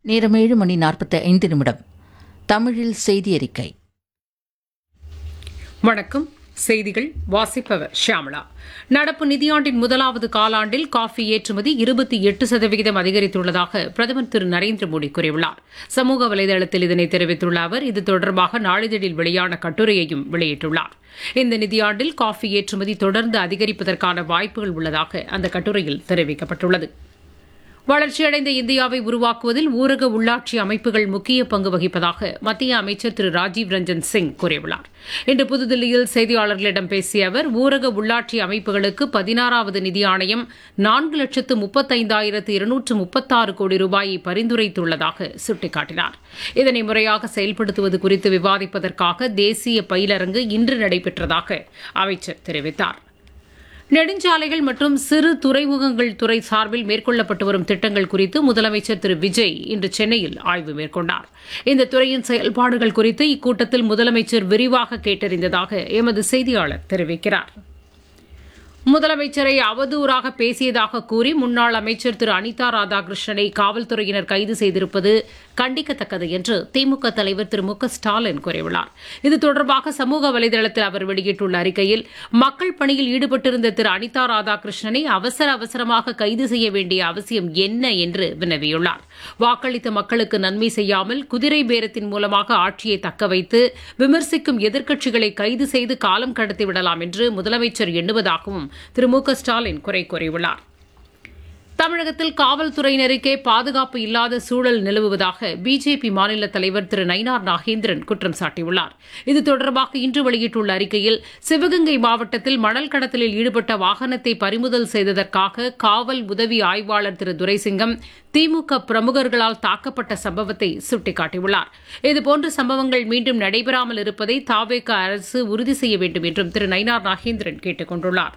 நேரம் ஏழு மணி நாற்பத்தி ஐந்து நிமிடம் தமிழில் செய்தி அறிக்கை வணக்கம் செய்திகள் வாசிப்பவர் ஷியாமளா நடப்பு நிதியாண்டின் முதலாவது காலாண்டில் காஃபி ஏற்றுமதி இருபத்தி எட்டு சதவிகிதம் அதிகரித்துள்ளதாக பிரதமர் திரு நரேந்திர மோடி கூறியுள்ளார் சமூக வலைதளத்தில் இதனை தெரிவித்துள்ள அவர் இது தொடர்பாக நாளிதழில் வெளியான கட்டுரையையும் வெளியிட்டுள்ளார் இந்த நிதியாண்டில் காஃபி ஏற்றுமதி தொடர்ந்து அதிகரிப்பதற்கான வாய்ப்புகள் உள்ளதாக அந்த கட்டுரையில் தெரிவிக்கப்பட்டுள்ளது வளர்ச்சியடைந்த இந்தியாவை உருவாக்குவதில் ஊரக உள்ளாட்சி அமைப்புகள் முக்கிய பங்கு வகிப்பதாக மத்திய அமைச்சர் திரு ராஜீவ் ரஞ்சன் சிங் கூறியுள்ளார் இன்று புதுதில்லியில் செய்தியாளர்களிடம் பேசிய அவர் ஊரக உள்ளாட்சி அமைப்புகளுக்கு பதினாறாவது நிதி ஆணையம் நான்கு லட்சத்து முப்பத்தைந்தாயிரத்து இருநூற்று முப்பத்தாறு கோடி ரூபாயை பரிந்துரைத்துள்ளதாக சுட்டிக்காட்டினார் இதனை முறையாக செயல்படுத்துவது குறித்து விவாதிப்பதற்காக தேசிய பயிலரங்கு இன்று நடைபெற்றதாக அமைச்சர் தெரிவித்தார் நெடுஞ்சாலைகள் மற்றும் சிறு துறைமுகங்கள் துறை சார்பில் மேற்கொள்ளப்பட்டு வரும் திட்டங்கள் குறித்து முதலமைச்சர் திரு விஜய் இன்று சென்னையில் ஆய்வு மேற்கொண்டார் இந்த துறையின் செயல்பாடுகள் குறித்து இக்கூட்டத்தில் முதலமைச்சர் விரிவாக கேட்டறிந்ததாக எமது செய்தியாளர் தெரிவிக்கிறார் முதலமைச்சரை அவதூறாக பேசியதாக கூறி முன்னாள் அமைச்சர் திரு அனிதா ராதாகிருஷ்ணனை காவல்துறையினர் கைது செய்திருப்பது கண்டிக்கத்தக்கது என்று திமுக தலைவர் திரு மு க ஸ்டாலின் கூறியுள்ளார் இது தொடர்பாக சமூக வலைதளத்தில் அவர் வெளியிட்டுள்ள அறிக்கையில் மக்கள் பணியில் ஈடுபட்டிருந்த திரு அனிதா ராதாகிருஷ்ணனை அவசர அவசரமாக கைது செய்ய வேண்டிய அவசியம் என்ன என்று வினவியுள்ளார் வாக்களித்த மக்களுக்கு நன்மை செய்யாமல் குதிரை பேரத்தின் மூலமாக ஆட்சியை தக்கவைத்து விமர்சிக்கும் எதிர்க்கட்சிகளை கைது செய்து காலம் கடத்திவிடலாம் என்று முதலமைச்சர் எண்ணுவதாகவும் திரு மு க ஸ்டாலின் குறை கூறியுள்ளார் தமிழகத்தில் காவல்துறையினருக்கே பாதுகாப்பு இல்லாத சூழல் நிலவுவதாக பிஜேபி மாநில தலைவர் திரு நயினார் நாகேந்திரன் குற்றம் சாட்டியுள்ளார் இது தொடர்பாக இன்று வெளியிட்டுள்ள அறிக்கையில் சிவகங்கை மாவட்டத்தில் மணல் கடத்தலில் ஈடுபட்ட வாகனத்தை பறிமுதல் செய்ததற்காக காவல் உதவி ஆய்வாளர் திரு துரைசிங்கம் திமுக பிரமுகர்களால் தாக்கப்பட்ட சம்பவத்தை சுட்டிக்காட்டியுள்ளார் இதுபோன்ற சம்பவங்கள் மீண்டும் நடைபெறாமல் இருப்பதை தாவேக அரசு உறுதி செய்ய வேண்டும் என்றும் திரு நயினார் நாகேந்திரன் கேட்டுக் கொண்டுள்ளார்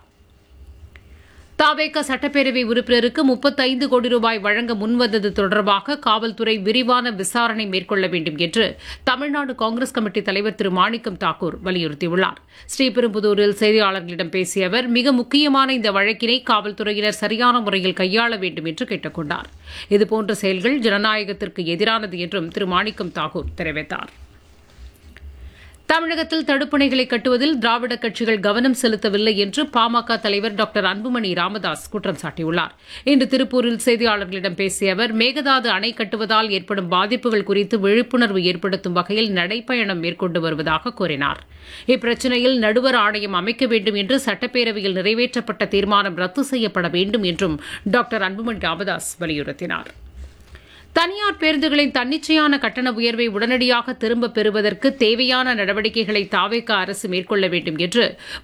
தாவேக சட்டப்பேரவை உறுப்பினருக்கு முப்பத்தைந்து கோடி ரூபாய் வழங்க முன்வந்தது தொடர்பாக காவல்துறை விரிவான விசாரணை மேற்கொள்ள வேண்டும் என்று தமிழ்நாடு காங்கிரஸ் கமிட்டி தலைவர் திரு மாணிக்கம் தாக்கூர் வலியுறுத்தியுள்ளார் ஸ்ரீபெரும்புதூரில் செய்தியாளர்களிடம் பேசிய அவர் மிக முக்கியமான இந்த வழக்கினை காவல்துறையினர் சரியான முறையில் கையாள வேண்டும் என்று கேட்டுக் கொண்டார் இதுபோன்ற செயல்கள் ஜனநாயகத்திற்கு எதிரானது என்றும் திரு மாணிக்கம் தாக்கூர் தெரிவித்தார் தமிழகத்தில் தடுப்பணைகளை கட்டுவதில் திராவிட கட்சிகள் கவனம் செலுத்தவில்லை என்று பாமக தலைவர் டாக்டர் அன்புமணி ராமதாஸ் குற்றம் சாட்டியுள்ளார் இன்று திருப்பூரில் செய்தியாளர்களிடம் பேசிய அவர் மேகதாது அணை கட்டுவதால் ஏற்படும் பாதிப்புகள் குறித்து விழிப்புணர்வு ஏற்படுத்தும் வகையில் நடைப்பயணம் மேற்கொண்டு வருவதாக கூறினார் இப்பிரச்சினையில் நடுவர் ஆணையம் அமைக்க வேண்டும் என்று சட்டப்பேரவையில் நிறைவேற்றப்பட்ட தீர்மானம் ரத்து செய்யப்பட வேண்டும் என்றும் டாக்டர் அன்புமணி ராமதாஸ் வலியுறுத்தினார் தனியார் பேருந்துகளின் தன்னிச்சையான கட்டண உயர்வை உடனடியாக திரும்பப் பெறுவதற்கு தேவையான நடவடிக்கைகளை தாவேக அரசு மேற்கொள்ள வேண்டும் என்று